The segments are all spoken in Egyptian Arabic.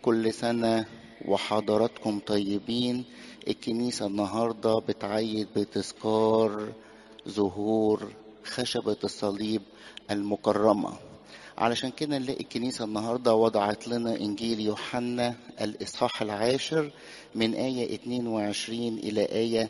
كل سنة وحضراتكم طيبين الكنيسة النهاردة بتعيد بتذكار ظهور خشبة الصليب المكرمة علشان كده نلاقي الكنيسة النهاردة وضعت لنا إنجيل يوحنا الإصحاح العاشر من آية 22 إلى آية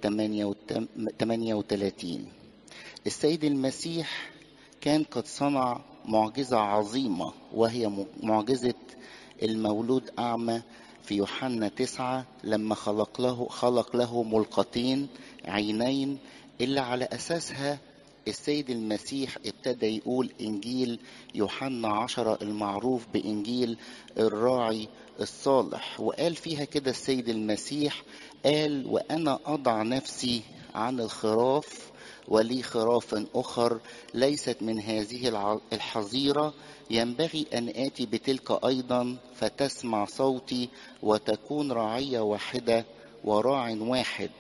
38 السيد المسيح كان قد صنع معجزة عظيمة وهي معجزة المولود أعمى في يوحنا تسعة لما خلق له خلق له ملقتين عينين اللي على أساسها السيد المسيح ابتدى يقول إنجيل يوحنا عشرة المعروف بإنجيل الراعي الصالح وقال فيها كده السيد المسيح قال وأنا أضع نفسي عن الخراف ولي خراف أخر ليست من هذه الحظيرة ينبغي أن آتي بتلك أيضا فتسمع صوتي وتكون رعية واحدة وراع واحد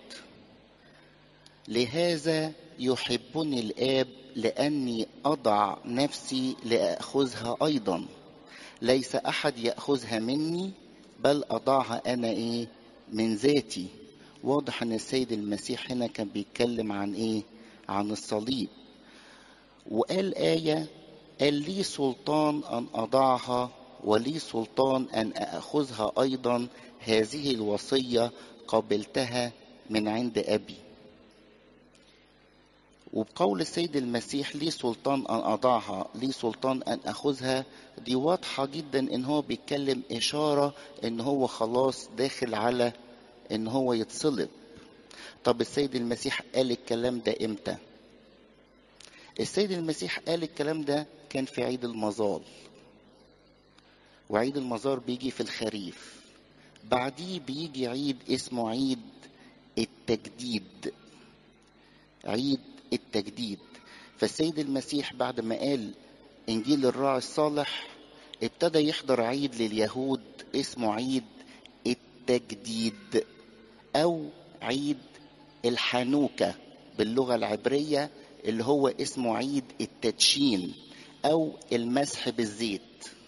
لهذا يحبني الآب لأني أضع نفسي لأخذها أيضا ليس أحد يأخذها مني بل أضعها أنا إيه من ذاتي واضح أن السيد المسيح هنا كان بيتكلم عن إيه عن الصليب وقال آية قال لي سلطان أن أضعها ولي سلطان أن أخذها أيضا هذه الوصية قبلتها من عند أبي وبقول السيد المسيح لي سلطان أن أضعها لي سلطان أن أخذها دي واضحة جدا إن هو بيتكلم إشارة إن هو خلاص داخل على إن هو يتصلب طب السيد المسيح قال الكلام ده إمتى السيد المسيح قال الكلام ده كان في عيد المظال وعيد المزار بيجي في الخريف بعديه بيجي عيد اسمه عيد التجديد عيد التجديد فالسيد المسيح بعد ما قال انجيل الراعي الصالح ابتدى يحضر عيد لليهود اسمه عيد التجديد او عيد الحانوكه باللغه العبريه اللي هو اسمه عيد التدشين او المسح بالزيت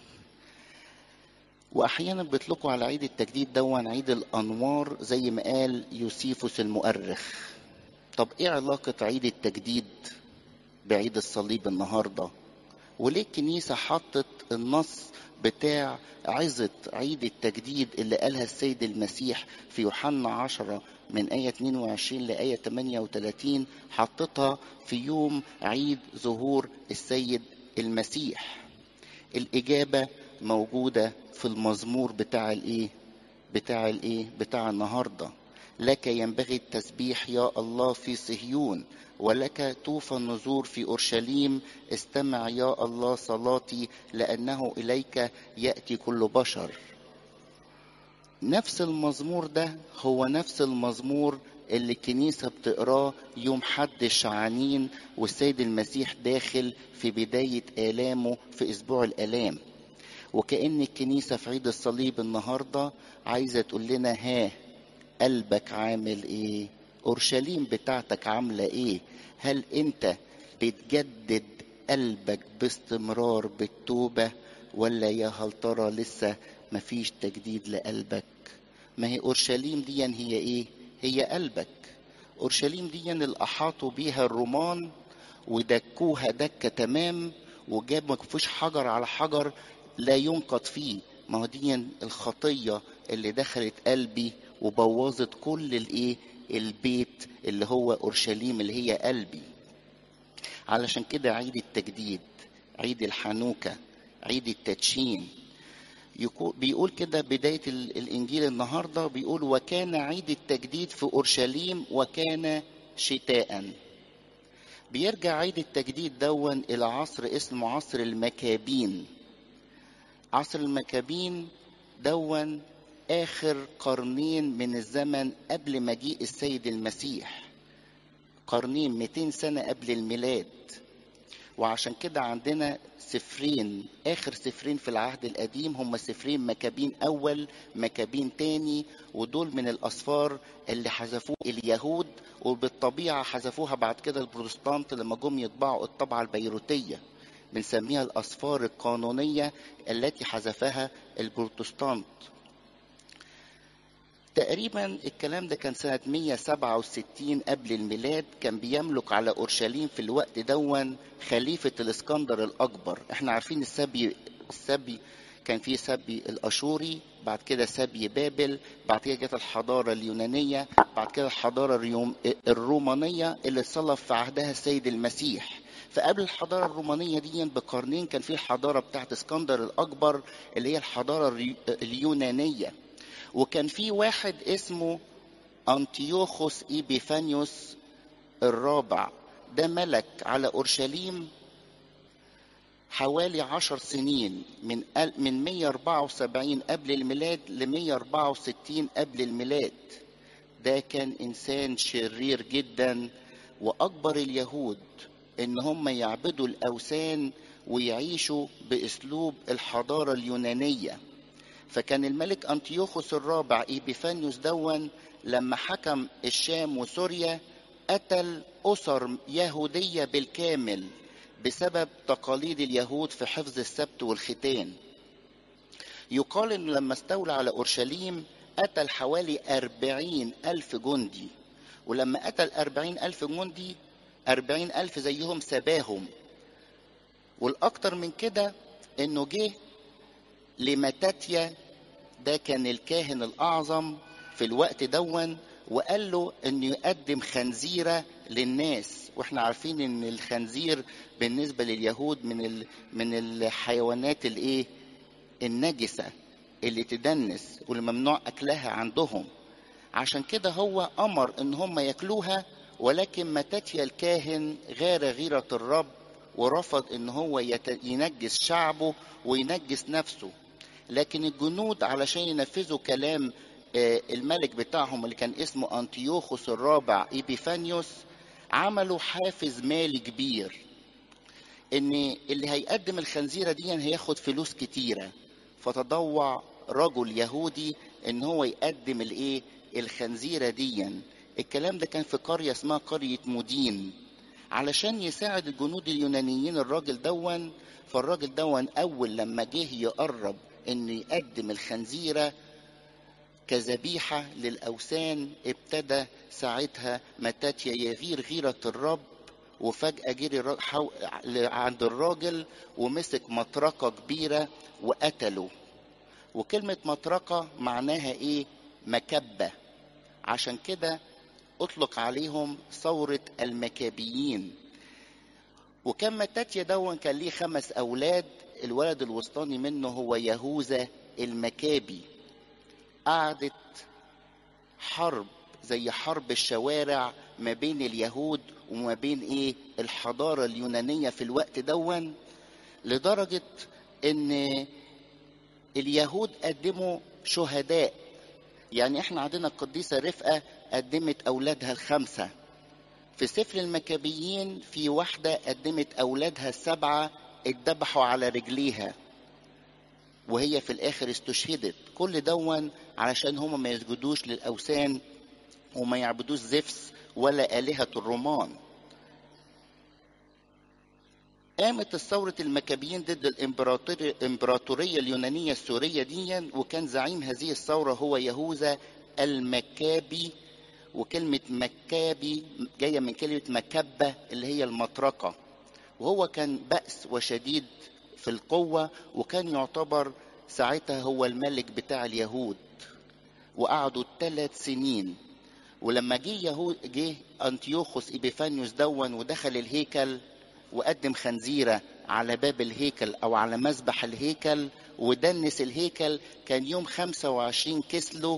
واحيانا بيطلقوا على عيد التجديد دون عيد الانوار زي ما قال يوسيفوس المؤرخ طب ايه علاقة عيد التجديد بعيد الصليب النهاردة وليه الكنيسة حطت النص بتاع عظة عيد التجديد اللي قالها السيد المسيح في يوحنا عشرة من آية 22 لآية 38 حطتها في يوم عيد ظهور السيد المسيح الإجابة موجودة في المزمور بتاع الإيه بتاع الإيه بتاع النهارده لك ينبغي التسبيح يا الله في صهيون ولك توفى النذور في اورشليم استمع يا الله صلاتي لانه اليك ياتي كل بشر نفس المزمور ده هو نفس المزمور اللي الكنيسة بتقراه يوم حد الشعانين والسيد المسيح داخل في بداية آلامه في أسبوع الآلام وكأن الكنيسة في عيد الصليب النهاردة عايزة تقول لنا ها قلبك عامل ايه اورشليم بتاعتك عامله ايه هل انت بتجدد قلبك باستمرار بالتوبه ولا يا هل ترى لسه مفيش تجديد لقلبك ما هي اورشليم دي هي ايه هي قلبك اورشليم دي اللي احاطوا بيها الرومان ودكوها دكه تمام وجاب ما فيش حجر على حجر لا ينقض فيه ما هو دي الخطيه اللي دخلت قلبي وبوظت كل الايه البيت اللي هو اورشليم اللي هي قلبي علشان كده عيد التجديد عيد الحنوكه عيد التدشين بيقول كده بداية الإنجيل النهاردة بيقول وكان عيد التجديد في أورشليم وكان شتاء بيرجع عيد التجديد دون إلى عصر اسمه عصر المكابين عصر المكابين دون آخر قرنين من الزمن قبل مجيء السيد المسيح قرنين 200 سنة قبل الميلاد وعشان كده عندنا سفرين آخر سفرين في العهد القديم هم سفرين مكابين أول مكابين تاني ودول من الأسفار اللي حذفوه اليهود وبالطبيعة حذفوها بعد كده البروتستانت لما جم يطبعوا الطبعة البيروتية بنسميها الأسفار القانونية التي حذفها البروتستانت تقريبا الكلام ده كان سنة 167 قبل الميلاد كان بيملك على أورشليم في الوقت دون خليفة الإسكندر الأكبر احنا عارفين السبي السبي كان في سبي الأشوري بعد كده سبي بابل بعد كده جت الحضارة اليونانية بعد كده الحضارة اليوم الرومانية اللي صلب في عهدها السيد المسيح فقبل الحضارة الرومانية دي بقرنين كان في الحضارة بتاعت اسكندر الأكبر اللي هي الحضارة اليونانية وكان في واحد اسمه أنتيوخوس إيبيفانيوس الرابع ده ملك على أورشليم حوالي عشر سنين من من 174 قبل الميلاد ل 164 قبل الميلاد ده كان إنسان شرير جدا وأكبر اليهود إن هم يعبدوا الأوثان ويعيشوا بأسلوب الحضارة اليونانية فكان الملك أنتيوخوس الرابع إيبيفانيوس دون لما حكم الشام وسوريا قتل أسر يهودية بالكامل بسبب تقاليد اليهود في حفظ السبت والختان يقال أنه لما استولى على أورشليم قتل حوالي أربعين ألف جندي ولما قتل أربعين ألف جندي أربعين ألف زيهم سباهم والأكتر من كده أنه جه لمتاتيا ده كان الكاهن الأعظم في الوقت دون وقال له انه يقدم خنزيره للناس واحنا عارفين ان الخنزير بالنسبه لليهود من ال... من الحيوانات الايه النجسه اللي تدنس واللي ممنوع اكلها عندهم عشان كده هو امر ان هم ياكلوها ولكن متاتيا الكاهن غار غيره الرب ورفض ان هو يت... ينجس شعبه وينجس نفسه لكن الجنود علشان ينفذوا كلام الملك بتاعهم اللي كان اسمه أنتيوخوس الرابع إيبيفانيوس عملوا حافز مالي كبير ان اللي هيقدم الخنزيرة دي هياخد فلوس كتيرة فتضوع رجل يهودي ان هو يقدم الايه الخنزيرة دي الكلام ده كان في قرية اسمها قرية مدين علشان يساعد الجنود اليونانيين الراجل دون فالراجل دون اول لما جه يقرب انه يقدم الخنزيره كذبيحة للأوثان ابتدى ساعتها متاتيا يغير غيرة الرب وفجأة جري عند الراجل ومسك مطرقة كبيرة وقتله وكلمة مطرقة معناها ايه مكبة عشان كده اطلق عليهم ثورة المكابيين وكان متاتيا دون كان ليه خمس أولاد الولد الوسطاني منه هو يهوذا المكابي قعدت حرب زي حرب الشوارع ما بين اليهود وما بين ايه الحضارة اليونانية في الوقت دون لدرجة ان اليهود قدموا شهداء يعني احنا عندنا القديسة رفقة قدمت اولادها الخمسة في سفر المكابيين في واحدة قدمت اولادها السبعة اتذبحوا على رجليها وهي في الاخر استشهدت كل دون علشان هم ما يسجدوش للاوثان وما يعبدوش زفس ولا آلهة الرومان قامت الثورة المكابيين ضد الإمبراطورية اليونانية السورية دي وكان زعيم هذه الثورة هو يهوذا المكابي وكلمة مكابي جاية من كلمة مكبة اللي هي المطرقة وهو كان بأس وشديد في القوة وكان يعتبر ساعتها هو الملك بتاع اليهود وقعدوا ثلاث سنين ولما جه يهود جه انتيوخوس ايبيفانيوس دون ودخل الهيكل وقدم خنزيرة على باب الهيكل أو على مذبح الهيكل ودنس الهيكل كان يوم 25 كسلو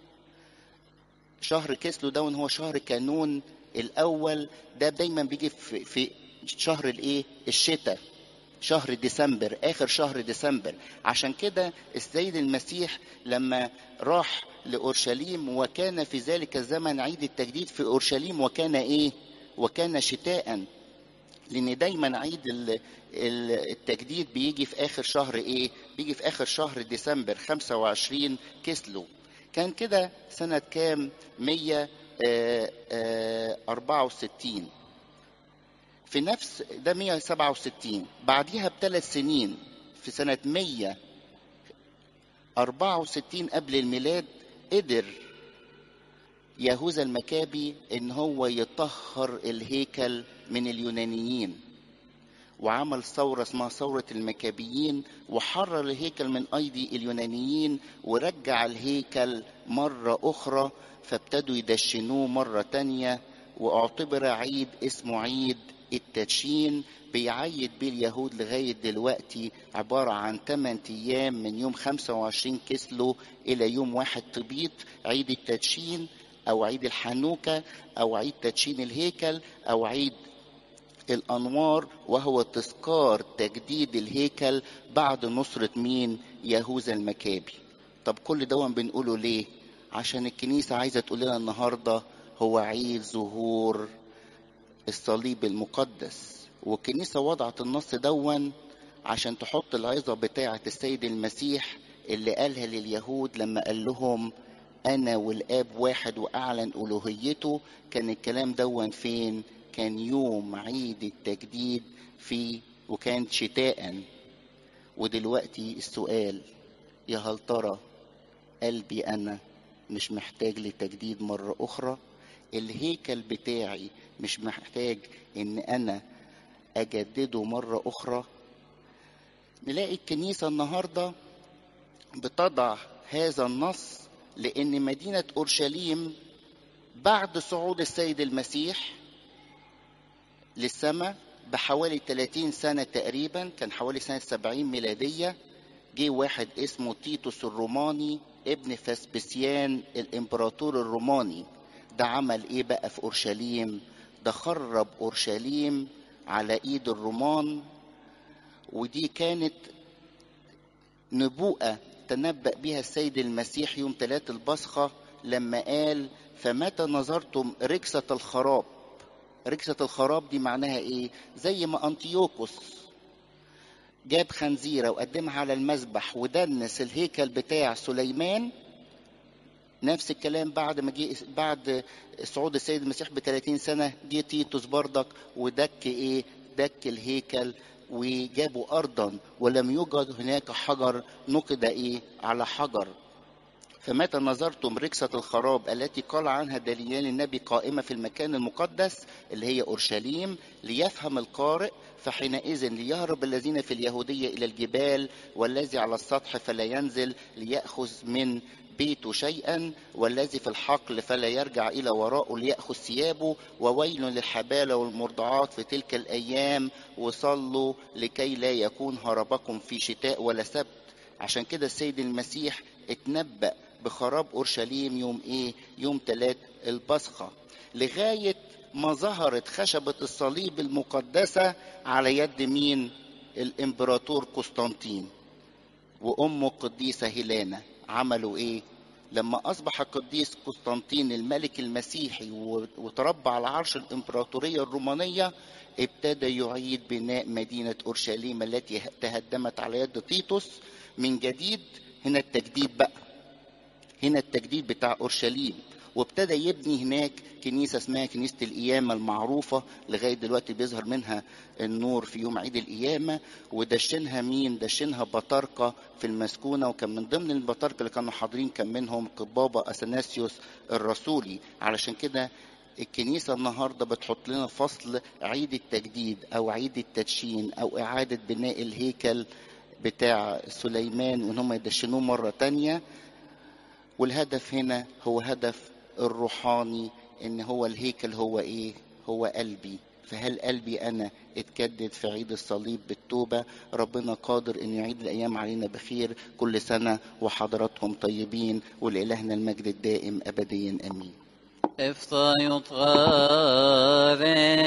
شهر كسلو دون هو شهر كانون الأول ده دايما بيجي في, في شهر الايه الشتاء شهر ديسمبر اخر شهر ديسمبر عشان كده السيد المسيح لما راح لاورشليم وكان في ذلك الزمن عيد التجديد في اورشليم وكان ايه وكان شتاء لان دايما عيد التجديد بيجي في اخر شهر ايه بيجي في اخر شهر ديسمبر 25 كسلو كان كده سنة كام 164 في نفس ده 167 بعديها بثلاث سنين في سنة 164 قبل الميلاد قدر يهوذا المكابي ان هو يطهر الهيكل من اليونانيين وعمل ثورة اسمها ثورة المكابيين وحرر الهيكل من أيدي اليونانيين ورجع الهيكل مرة أخرى فابتدوا يدشنوه مرة تانية واعتبر عيد اسمه عيد التدشين بيعيد بيه اليهود لغاية دلوقتي عبارة عن 8 أيام من يوم 25 كسلو إلى يوم واحد طبيط عيد التدشين أو عيد الحنوكة أو عيد تدشين الهيكل أو عيد الأنوار وهو تذكار تجديد الهيكل بعد نصرة مين يهوذا المكابي طب كل ده بنقوله ليه عشان الكنيسة عايزة تقول لنا النهاردة هو عيد ظهور الصليب المقدس والكنيسة وضعت النص دون عشان تحط العظة بتاعة السيد المسيح اللي قالها لليهود لما قال لهم أنا والآب واحد وأعلن ألوهيته كان الكلام دون فين كان يوم عيد التجديد في وكان شتاء ودلوقتي السؤال يا هل ترى قلبي أنا مش محتاج لتجديد مرة أخرى الهيكل بتاعي مش محتاج ان انا اجدده مرة اخرى نلاقي الكنيسة النهاردة بتضع هذا النص لان مدينة اورشليم بعد صعود السيد المسيح للسماء بحوالي 30 سنة تقريبا كان حوالي سنة 70 ميلادية جه واحد اسمه تيتوس الروماني ابن فاسبسيان الامبراطور الروماني ده عمل ايه بقى في اورشليم ده خرب اورشليم على ايد الرومان ودي كانت نبوءة تنبأ بها السيد المسيح يوم ثلاث البصخة لما قال فمتى نظرتم ركسة الخراب ركسة الخراب دي معناها ايه زي ما انطيوكوس جاب خنزيرة وقدمها على المذبح ودنس الهيكل بتاع سليمان نفس الكلام بعد ما جه بعد صعود السيد المسيح ب 30 سنه جه تيتوس بردك ودك ايه؟ دك الهيكل وجابوا ارضا ولم يوجد هناك حجر نقد ايه؟ على حجر فمتى نظرتم ركسة الخراب التي قال عنها دانيال النبي قائمة في المكان المقدس اللي هي أورشليم ليفهم القارئ فحينئذ ليهرب الذين في اليهودية إلى الجبال والذي على السطح فلا ينزل ليأخذ من بيته شيئا والذي في الحقل فلا يرجع إلى وراءه ليأخذ ثيابه وويل للحبالة والمرضعات في تلك الأيام وصلوا لكي لا يكون هربكم في شتاء ولا سبت عشان كده السيد المسيح اتنبأ بخراب أورشليم يوم إيه؟ يوم تلات البصخة لغاية ما ظهرت خشبة الصليب المقدسة على يد مين؟ الإمبراطور قسطنطين وأمه القديسة هيلانا عملوا إيه؟ لما أصبح القديس قسطنطين الملك المسيحي وتربى على عرش الإمبراطورية الرومانية ابتدى يعيد بناء مدينة أورشليم التي تهدمت على يد تيتوس من جديد هنا التجديد بقى هنا التجديد بتاع أورشليم وابتدى يبني هناك كنيسة اسمها كنيسة القيامة المعروفة لغاية دلوقتي بيظهر منها النور في يوم عيد القيامة ودشنها مين؟ دشنها بطاركة في المسكونة وكان من ضمن البطاركة اللي كانوا حاضرين كان منهم قبابة أثناسيوس الرسولي علشان كده الكنيسة النهاردة بتحط لنا فصل عيد التجديد أو عيد التدشين أو إعادة بناء الهيكل بتاع سليمان وإن هم يدشنوه مرة تانية والهدف هنا هو هدف الروحاني ان هو الهيكل هو ايه هو قلبي فهل قلبي انا اتجدد في عيد الصليب بالتوبه ربنا قادر ان يعيد الايام علينا بخير كل سنه وحضراتهم طيبين ولالهنا المجد الدائم ابديا امين افطى يطغى